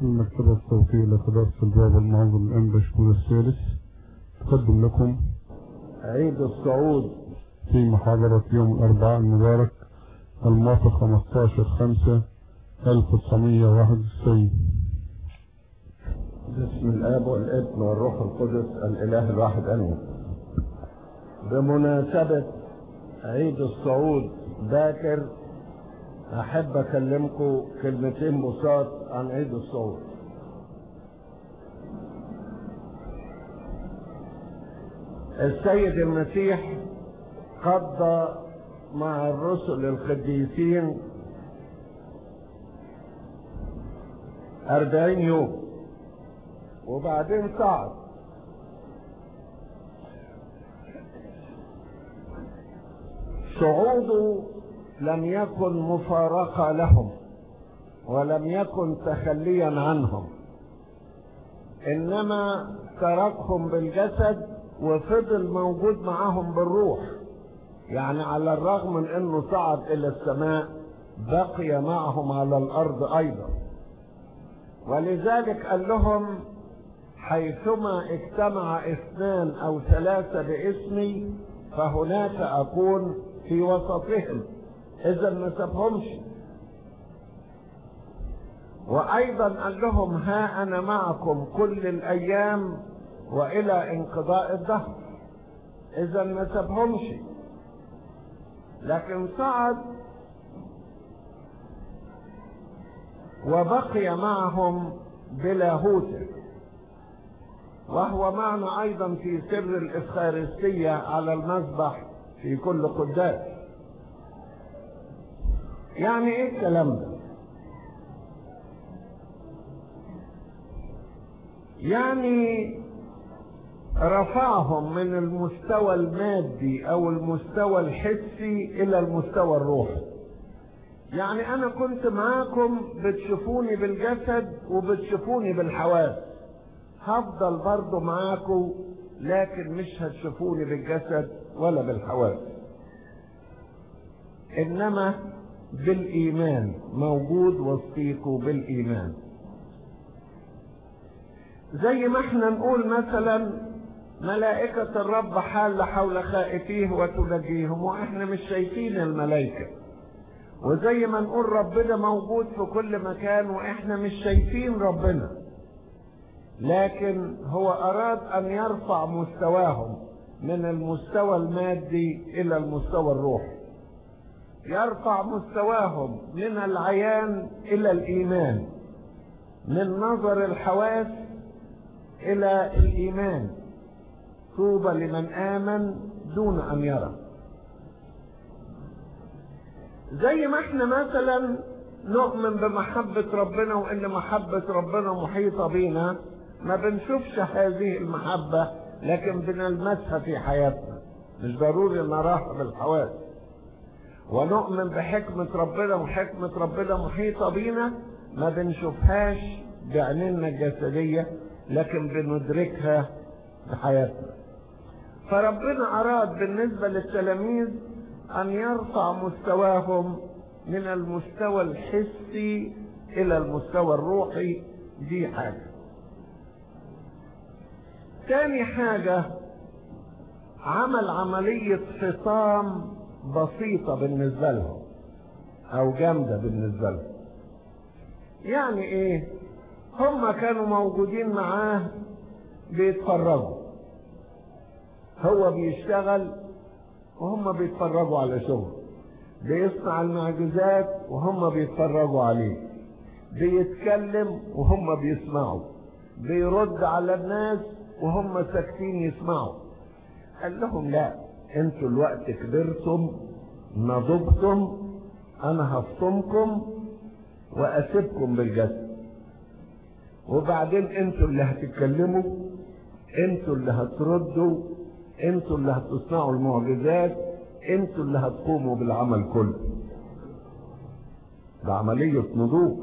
المكتبة الصوتية لقداسة البابا المعظم الأنبا شكور الثالث تقدم لكم عيد الصعود في محاضرة يوم الأربعاء المبارك الموافق 15 5 1991 باسم الاب والابن والروح القدس الاله الواحد امين بمناسبة عيد الصعود باكر احب اكلمكم كلمتين بساط عن عيد الصعود السيد المسيح قضى مع الرسل القديسين أربعين يوم وبعدين صعد صعوده لم يكن مفارقة لهم ولم يكن تخليا عنهم إنما تركهم بالجسد وفضل موجود معهم بالروح يعني على الرغم من انه صعد الى السماء بقي معهم على الارض ايضا ولذلك قال لهم حيثما اجتمع اثنان او ثلاثة باسمي فهناك اكون في وسطهم اذا ما سابهمش وايضا قال لهم ها انا معكم كل الايام والى انقضاء الدهر اذا ما سابهمش لكن صعد وبقي معهم بلاهوته وهو معنا ايضا في سر الافخارستية على المذبح في كل قداس يعني ايه الكلام ده يعني رفعهم من المستوى المادي او المستوى الحسي الى المستوى الروحي يعني انا كنت معاكم بتشوفوني بالجسد وبتشوفوني بالحواس هفضل برضو معاكم لكن مش هتشوفوني بالجسد ولا بالحواس انما بالايمان موجود وسطيكم بالايمان زي ما احنا نقول مثلا ملائكة الرب حال حول خائفيه وتنجيهم واحنا مش شايفين الملائكة وزي ما نقول ربنا موجود في كل مكان واحنا مش شايفين ربنا لكن هو اراد ان يرفع مستواهم من المستوى المادي الى المستوى الروحي يرفع مستواهم من العيان الى الايمان من نظر الحواس الى الايمان طوبى لمن آمن دون أن يرى زي ما احنا مثلا نؤمن بمحبة ربنا وإن محبة ربنا محيطة بينا ما بنشوفش هذه المحبة لكن بنلمسها في حياتنا مش ضروري نراها بالحواس ونؤمن بحكمة ربنا وحكمة ربنا محيطة بينا ما بنشوفهاش بعيننا الجسدية لكن بندركها بحياتنا فربنا أراد بالنسبة للتلاميذ أن يرفع مستواهم من المستوى الحسي إلى المستوى الروحي دي حاجة تاني حاجة عمل عملية فطام بسيطة بالنسبة لهم أو جامدة بالنسبة لهم يعني إيه هم كانوا موجودين معاه بيتفرجوا هو بيشتغل وهم بيتفرجوا على شغله بيصنع المعجزات وهم بيتفرجوا عليه بيتكلم وهم بيسمعوا بيرد على الناس وهم ساكتين يسمعوا قال لهم لا انتوا الوقت كبرتم نضجتم انا هفطمكم واسيبكم بالجسد وبعدين انتوا اللي هتتكلموا انتوا اللي هتردوا انتوا اللي هتصنعوا المعجزات انتوا اللي هتقوموا بالعمل كله ده عملية نضوج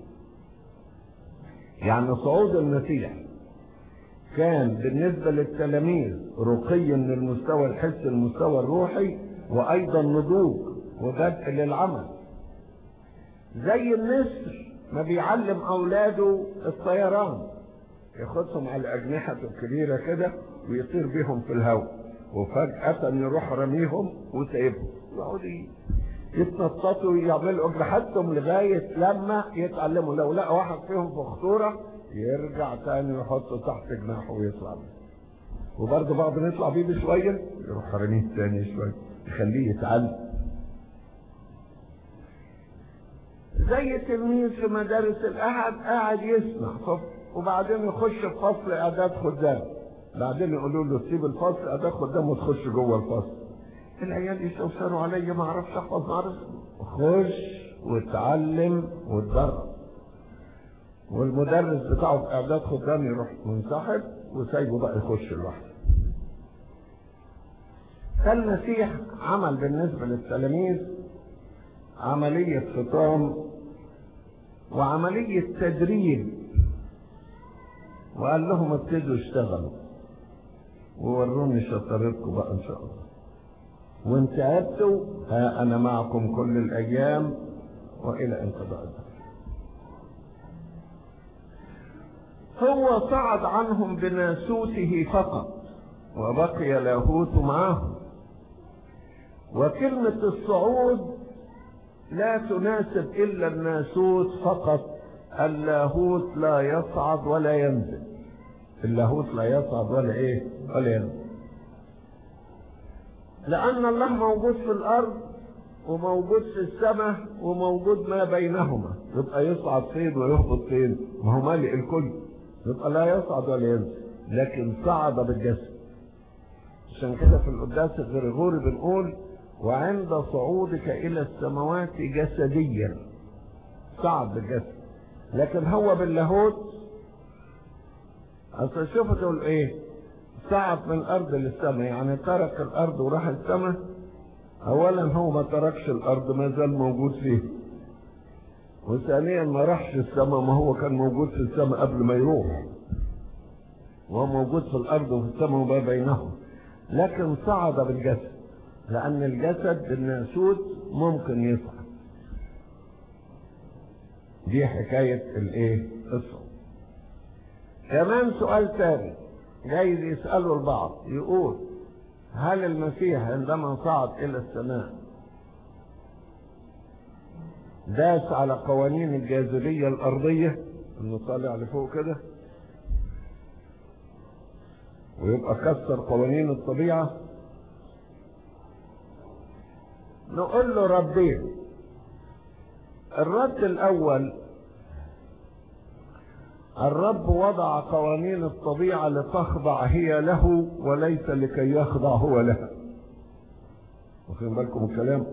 يعني صعود المسيح كان بالنسبة للتلاميذ رقي من المستوى الحسي للمستوى الروحي وأيضا نضوج وبدء للعمل زي النسر ما بيعلم اولاده الطيران ياخدهم على اجنحته الكبيره كده ويطير بيهم في الهواء وفجاه يروح رميهم وسايبهم يقعدوا يتنططوا ويعملوا اجنحتهم لغايه لما يتعلموا لو لقى واحد فيهم في خطوره يرجع تاني يحطه تحت جناحه ويطلع بيه وبرضه بعد ما يطلع بيه بشويه يروح رميه تاني شويه يخليه يتعلم زي تلميذ في مدارس الاحد قاعد يسمع وبعدين يخش في فصل اعداد خدام بعدين يقولوا له سيب الفصل اعداد خدام وتخش جوه الفصل العيال يستوسروا عليا ما اعرفش احفظ ما اعرفش خش واتعلم واتدرب والمدرس بتاعه في اعداد خدام يروح منسحب وسايبه بقى يخش لوحده فالمسيح عمل بالنسبة للتلاميذ عملية فطام وعملية تدريب وقال لهم ابتدوا اشتغلوا ووروني شطارتكم بقى ان شاء الله وان تعبتوا ها انا معكم كل الايام والى انقضاء الدهر هو صعد عنهم بناسوته فقط وبقي لاهوت معهم وكلمة الصعود لا تناسب إلا الناسوت فقط اللاهوت لا يصعد ولا ينزل اللاهوت لا يصعد ولا ايه ولا ينزل لأن الله موجود في الأرض وموجود في السماء وموجود ما بينهما يبقى يصعد فين ويهبط فين ما هو مالئ الكل يبقى لا يصعد ولا ينزل لكن صعد بالجسد عشان كده في القداس الغريغوري بنقول وعند صعودك إلى السماوات جسديا صعد بالجسد لكن هو باللاهوت اصل شوف تقول ايه صعد من الارض للسماء يعني ترك الارض وراح السماء اولا هو ما تركش الارض ما زال موجود فيه وثانيا ما راحش السماء ما هو كان موجود في السماء قبل ما يروح وهو موجود في الارض وفي السماء وما بينهم لكن صعد بالجسد لان الجسد بالناسوت ممكن يصعد دي حكاية الايه الصوم كمان سؤال ثاني جايز يسأله البعض يقول هل المسيح عندما صعد الى السماء داس على قوانين الجاذبية الارضية انه طالع لفوق كده ويبقى كسر قوانين الطبيعة نقول له ردين الرد الاول الرب وضع قوانين الطبيعة لتخضع هي له وليس لكي يخضع هو لها واخدين بالكم الكلام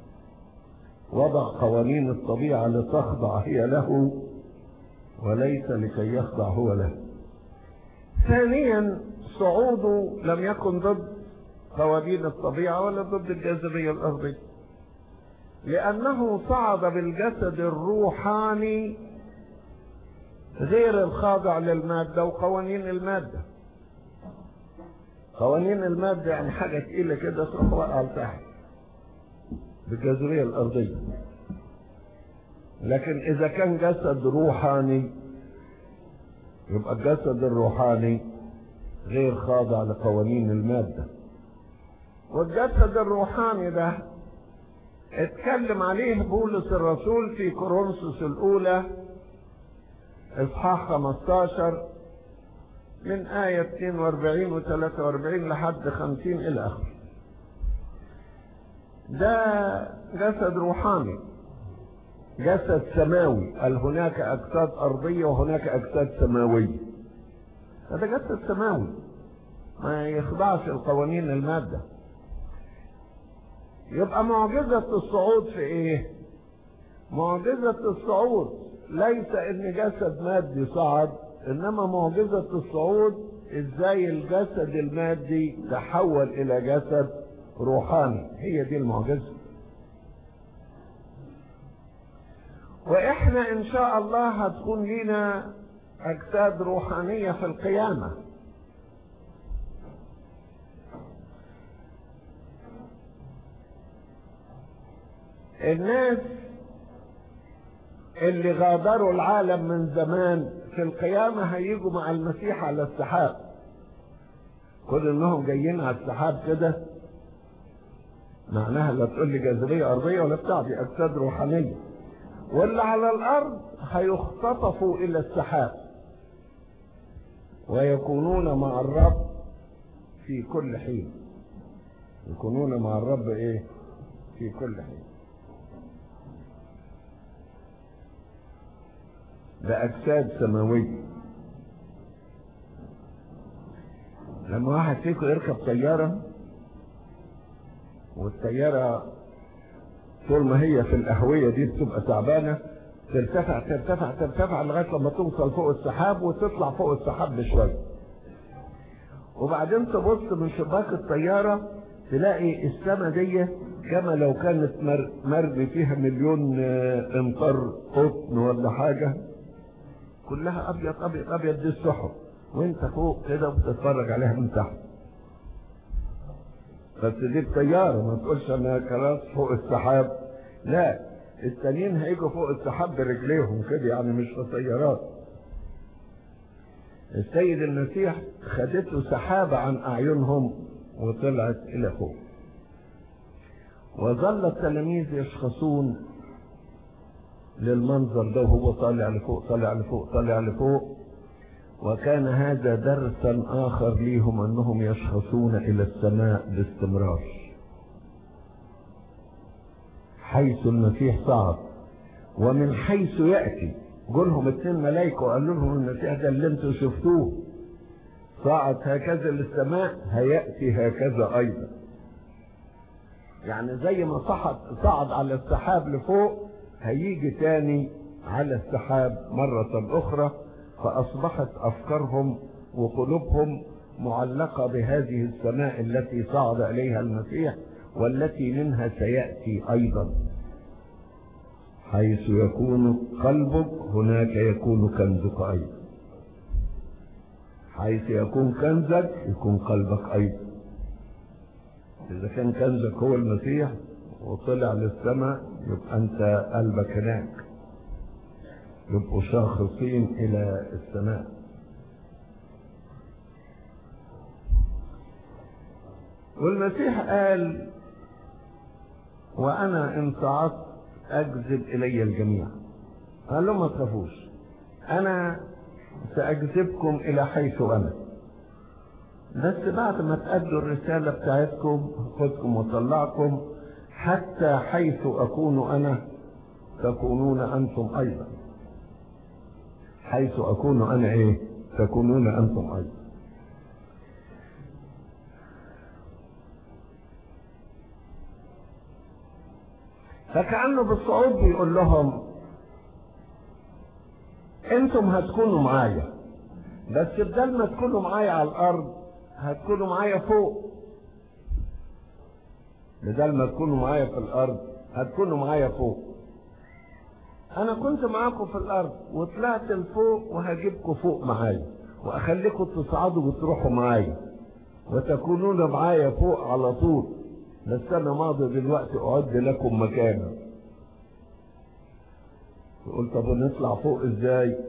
وضع قوانين الطبيعة لتخضع هي له وليس لكي يخضع هو له ثانيا صعوده لم يكن ضد قوانين الطبيعة ولا ضد الجاذبية الأرضية لأنه صعد بالجسد الروحاني غير الخاضع للمادة وقوانين المادة قوانين المادة يعني حاجة تقيلة كده تروح واقعة لتحت بالجاذبية الأرضية لكن إذا كان جسد روحاني يبقى الجسد الروحاني غير خاضع لقوانين المادة والجسد الروحاني ده اتكلم عليه بولس الرسول في كورنثوس الأولى إصحاح 15 من آية 42 و 43 لحد 50 إلى آخره. ده جسد روحاني جسد سماوي قال هناك أجساد أرضية وهناك أجساد سماوية. هذا جسد سماوي ما يخضعش القوانين المادة. يبقى معجزة الصعود في ايه معجزة الصعود ليس ان جسد مادي صعد انما معجزة الصعود ازاي الجسد المادي تحول الى جسد روحاني هي دي المعجزة واحنا ان شاء الله هتكون لنا اجساد روحانية في القيامة الناس اللي غادروا العالم من زمان في القيامة هيجوا مع المسيح على السحاب كل انهم جايين على السحاب كده معناها لا تقول لي جاذبية أرضية ولا بتاع دي أجساد روحانية واللي على الأرض هيختطفوا إلى السحاب ويكونون مع الرب في كل حين يكونون مع الرب إيه في كل حين بأجساد سماوية لما واحد فيكم يركب طيارة والطيارة طول ما هي في الأهوية دي بتبقى تعبانة ترتفع ترتفع ترتفع لغاية لما توصل فوق السحاب وتطلع فوق السحاب بشوية وبعدين تبص من شباك الطيارة تلاقي السما دي كما لو كانت مرمي فيها مليون امطار قطن ولا حاجة كلها ابيض ابيض ابيض دي السحب وانت فوق كده بتتفرج عليها من تحت بس دي الطيارة ما تقولش انا خلاص فوق السحاب لا التانيين هيجوا فوق السحاب برجليهم كده يعني مش في طيارات السيد المسيح خدته سحابة عن أعينهم وطلعت إلى فوق وظل التلاميذ يشخصون للمنظر ده وهو طالع لفوق طالع لفوق طالع لفوق وكان هذا درسا آخر ليهم أنهم يشخصون إلى السماء باستمرار حيث المسيح صعد ومن حيث يأتي قولهم اتنين ملايكة وقالوا لهم المسيح ده اللي انتوا شفتوه صعد هكذا للسماء هيأتي هكذا أيضا يعني زي ما صعد صعد على السحاب لفوق هيجي تاني على السحاب مرة أخرى فأصبحت أفكارهم وقلوبهم معلقة بهذه السماء التي صعد إليها المسيح والتي منها سيأتي أيضا حيث يكون قلبك هناك يكون كنزك أيضا حيث يكون كنزك يكون قلبك أيضا إذا كان كنزك هو المسيح وطلع للسماء يبقى أنت قلبك هناك يبقوا شاخصين إلى السماء والمسيح قال وأنا إن صعدت أجذب إلي الجميع قال لهم ما تخافوش أنا سأجذبكم إلى حيث أنا بس بعد ما تأدوا الرسالة بتاعتكم خدكم وطلعكم حتى حيث أكون أنا تكونون أنتم أيضا حيث أكون أنا إيه تكونون أنتم أيضا فكأنه بالصعود بيقول لهم انتم هتكونوا معايا بس بدل ما تكونوا معايا على الارض هتكونوا معايا فوق بدل ما تكونوا معايا في الارض هتكونوا معايا فوق انا كنت معاكم في الارض وطلعت لفوق وهجيبكم فوق معايا واخليكم تصعدوا وتروحوا معايا وتكونون معايا فوق على طول بس انا ماضي دلوقتي اعد لكم مكانا تقول طب نطلع فوق ازاي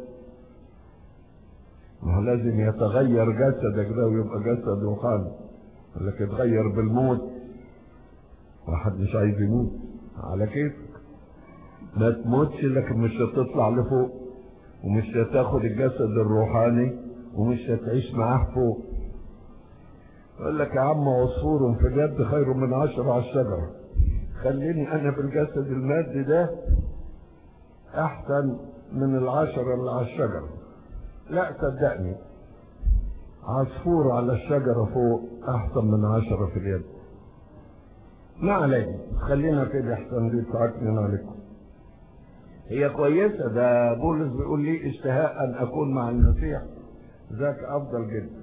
ما هو لازم يتغير جسدك ده ويبقى جسد روحاني لك يتغير بالموت واحد مش عايز يموت على كيفك ما تموتش لكن مش هتطلع لفوق ومش هتاخد الجسد الروحاني ومش هتعيش معاه فوق يقول لك يا عم عصفور في جد خير من عشرة على الشجرة خليني انا بالجسد المادي ده احسن من العشرة اللي على الشجرة لا صدقني عصفور على الشجرة فوق احسن من عشرة في اليد ما علينا خلينا كده احسن دي تعكنن عليكم هي كويسة ده بولس بيقول لي اشتهاء ان اكون مع المسيح ذاك افضل جدا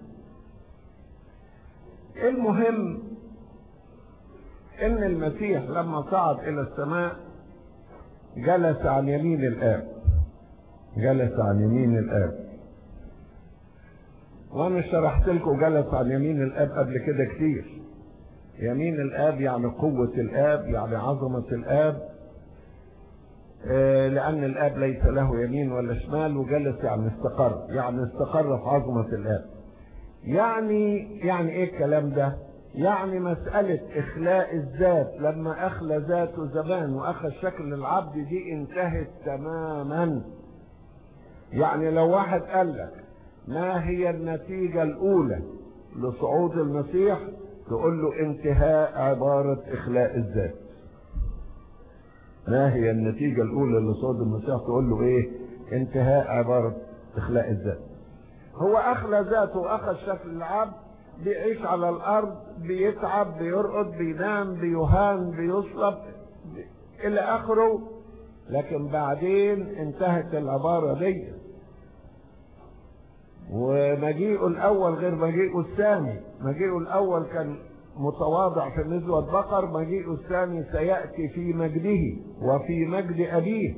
المهم ان المسيح لما صعد الى السماء جلس عن يمين الاب جلس عن يمين الاب وانا شرحت لكم جلس عن يمين الاب قبل كده كتير يمين الاب يعني قوة الاب يعني عظمة الاب آه، لأن الآب ليس له يمين ولا شمال وجلس يعني استقر يعني استقر في عظمة الآب يعني يعني إيه الكلام ده؟ يعني مسألة إخلاء الذات لما أخلى ذاته زمان وأخذ شكل العبد دي انتهت تماما يعني لو واحد قال لك ما هي النتيجة الأولى لصعود المسيح تقول له انتهاء عبارة إخلاء الذات ما هي النتيجة الأولى لصعود المسيح تقول له إيه انتهاء عبارة إخلاء الذات هو أخلى ذاته وأخذ شكل العبد بيعيش على الأرض بيتعب بيرقد بينام بيهان بيصلب إلى آخره لكن بعدين انتهت العبارة دي ومجيئه الأول غير مجيئه الثاني مجيئه الأول كان متواضع في نزوة بقر مجيئه الثاني سيأتي في مجده وفي مجد أبيه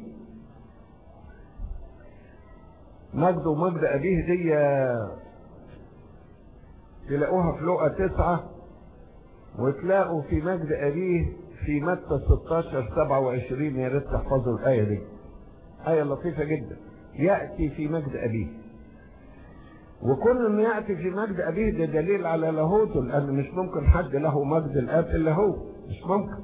مجد ومجد أبيه دي تلاقوها في لقى تسعة وتلاقوا في مجد أبيه في متى 16 27 يا ريت تحفظوا الآية دي آية لطيفة جدا يأتي في مجد أبيه وكل انه يأتي في مجد أبيه ده دليل على لاهوته لأن مش ممكن حد له مجد الآب إلا هو مش ممكن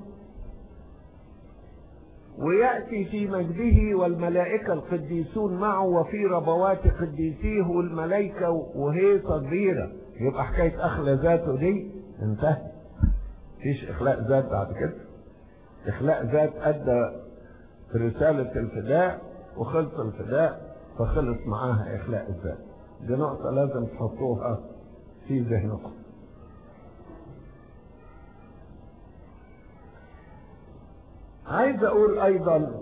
ويأتي في مجده والملائكة القديسون معه وفي ربوات قديسيه والملائكة وهيصة كبيرة يبقى حكاية أخلى ذاته دي انتهت مفيش إخلاء ذات بعد كده إخلاء ذات أدى رسالة الفداء وخلص الفداء فخلص معاها إخلاء الذات دي نقطة لازم تحطوها في ذهنكم عايز أقول أيضا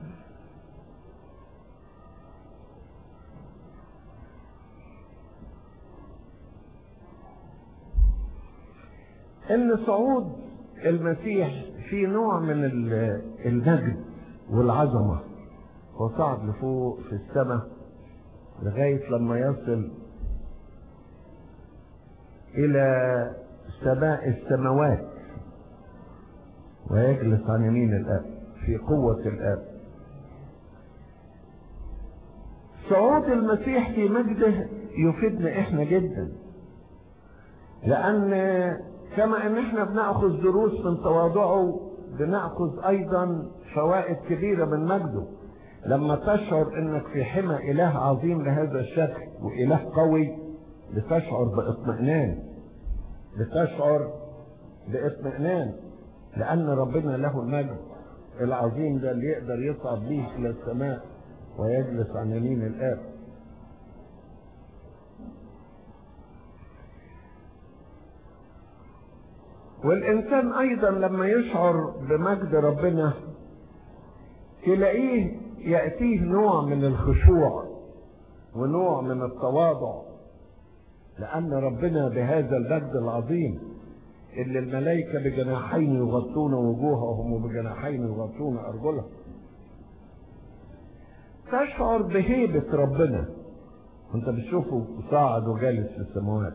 ان صعود المسيح في نوع من المجد والعظمة هو صعد لفوق في السماء لغاية لما يصل إلى سماء السماوات ويجلس عن يمين الآب في قوة الآب صعود المسيح في مجده يفيدنا احنا جدا لأن كما ان احنا بناخذ دروس من تواضعه بناخذ ايضا فوائد كبيرة من مجده لما تشعر انك في حمى اله عظيم بهذا الشكل واله قوي بتشعر باطمئنان بتشعر باطمئنان لان ربنا له المجد العظيم ده اللي يقدر يصعد به الى السماء ويجلس عن يمين الاب والإنسان أيضا لما يشعر بمجد ربنا تلاقيه يأتيه نوع من الخشوع ونوع من التواضع لأن ربنا بهذا المجد العظيم اللي الملائكة بجناحين يغطون وجوههم وبجناحين يغطون أرجلهم تشعر بهيبة ربنا وانت بتشوفه صاعد وجالس في السماوات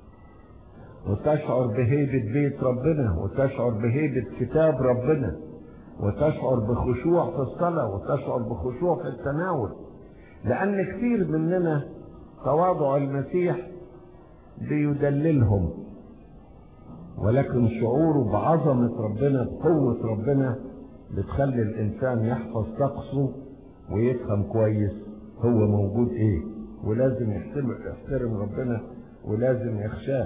وتشعر بهيبة بيت ربنا وتشعر بهيبة كتاب ربنا وتشعر بخشوع في الصلاة وتشعر بخشوع في التناول لأن كثير مننا تواضع المسيح بيدللهم ولكن شعوره بعظمة ربنا بقوة ربنا بتخلي الإنسان يحفظ طقسه ويفهم كويس هو موجود إيه ولازم يحترم, يحترم ربنا ولازم يخشاه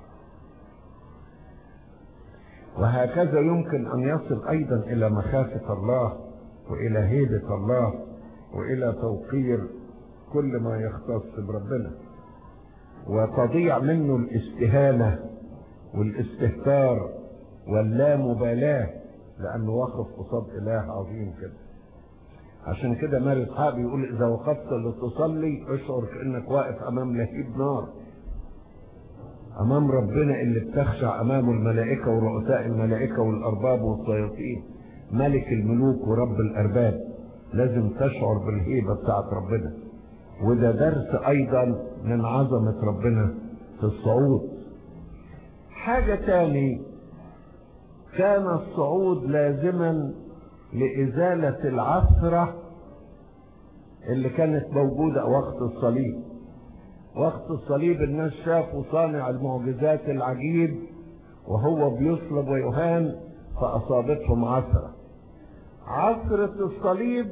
وهكذا يمكن أن يصل أيضا إلى مخافة الله وإلى هيبة الله وإلى توقير كل ما يختص بربنا وتضيع منه الاستهانة والاستهتار واللامبالاة لأنه واقف قصاد إله عظيم كده عشان كده ماري إسحاق يقول إذا وقفت لتصلي اشعر كأنك واقف أمام لهيب نار أمام ربنا اللي بتخشع أمامه الملائكة ورؤساء الملائكة والأرباب والشياطين ملك الملوك ورب الأرباب لازم تشعر بالهيبة بتاعت ربنا وده درس أيضا من عظمة ربنا في الصعود حاجة تاني كان الصعود لازما لإزالة العثرة اللي كانت موجودة وقت الصليب وقت الصليب الناس شافوا صانع المعجزات العجيب وهو بيصلب ويهان فأصابتهم عثرة عثرة الصليب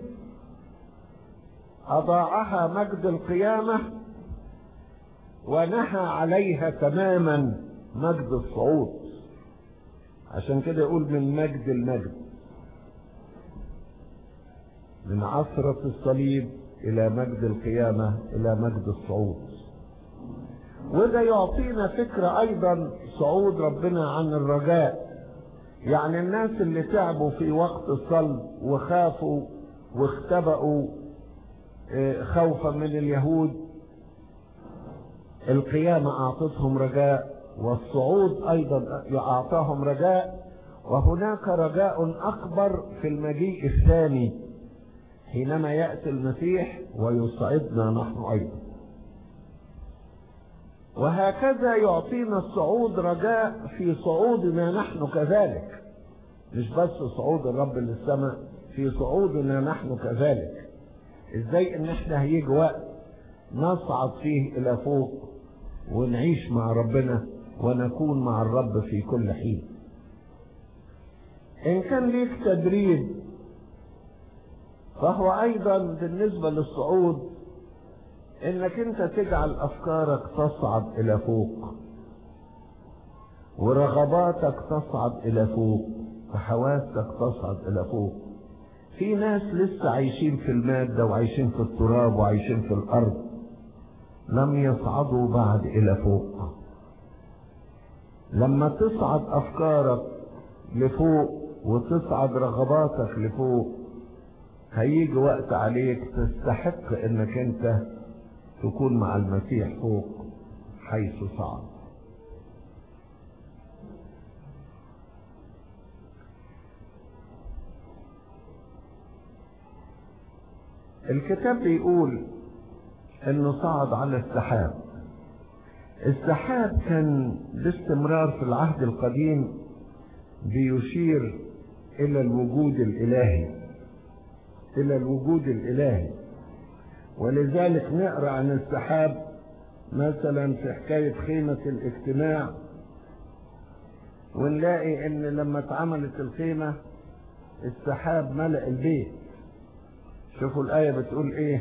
أضاعها مجد القيامة ونهى عليها تماما مجد الصعود عشان كده يقول من مجد المجد من عثرة الصليب إلى مجد القيامة إلى مجد الصعود وده يعطينا فكرة أيضا صعود ربنا عن الرجاء يعني الناس اللي تعبوا في وقت الصلب وخافوا واختبأوا خوفا من اليهود القيامة أعطتهم رجاء والصعود أيضا أعطاهم رجاء وهناك رجاء أكبر في المجيء الثاني حينما يأتي المسيح ويصعدنا نحن أيضا وهكذا يعطينا الصعود رجاء في صعودنا نحن كذلك مش بس صعود الرب للسماء في صعودنا نحن كذلك ازاي ان احنا هيجي وقت نصعد فيه الى فوق ونعيش مع ربنا ونكون مع الرب في كل حين ان كان ليك تدريب فهو ايضا بالنسبة للصعود انك انت تجعل افكارك تصعد الى فوق ورغباتك تصعد الى فوق وحواسك تصعد الى فوق في ناس لسه عايشين في المادة وعايشين في التراب وعايشين في الارض لم يصعدوا بعد الى فوق لما تصعد افكارك لفوق وتصعد رغباتك لفوق هيجي وقت عليك تستحق انك انت تكون مع المسيح فوق حيث صعد الكتاب بيقول انه صعد على السحاب السحاب كان باستمرار في العهد القديم بيشير الى الوجود الالهي الى الوجود الالهي ولذلك نقرا عن السحاب مثلا في حكايه خيمه الاجتماع ونلاقي ان لما اتعملت الخيمه السحاب ملأ البيت شوفوا الآية بتقول إيه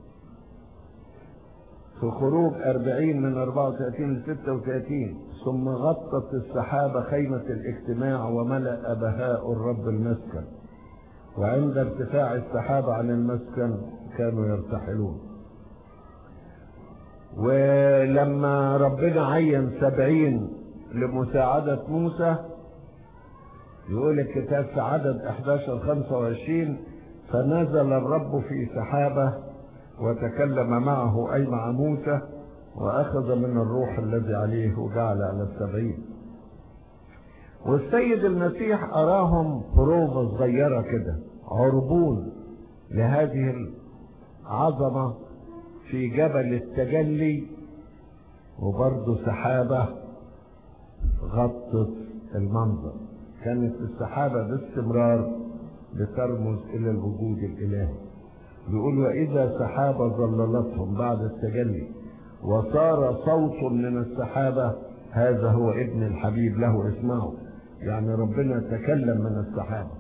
في خروج أربعين من أربعة وثلاثين لستة وثلاثين ثم غطت السحابة خيمة الاجتماع وملأ بهاء الرب المسكن وعند ارتفاع السحابة عن المسكن كانوا يرتحلون ولما ربنا عين سبعين لمساعدة موسى يقول الكتاب في عدد 11 25 فنزل الرب في سحابة وتكلم معه أي مع موسى وأخذ من الروح الذي عليه وجعل على السبعين والسيد المسيح أراهم بروفة صغيرة كده عربون لهذه العظمة في جبل التجلي وبرضه سحابة غطت المنظر كانت السحابة باستمرار بترمز إلى الوجود الإلهي بيقول وإذا سحابة ظللتهم بعد التجلي وصار صوت من السحابة هذا هو ابن الحبيب له اسمعه يعني ربنا تكلم من السحابة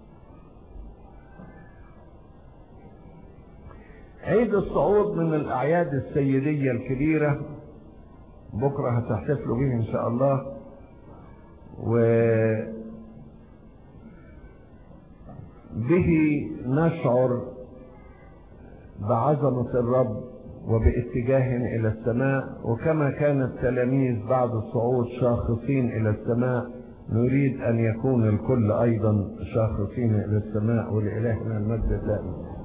عيد الصعود من الأعياد السيدية الكبيرة بكرة هتحتفلوا به إن شاء الله و به نشعر بعظمة الرب وباتجاه إلى السماء وكما كان التلاميذ بعد الصعود شاخصين إلى السماء نريد أن يكون الكل أيضا شاخصين إلى السماء ولإلهنا المجد الدائم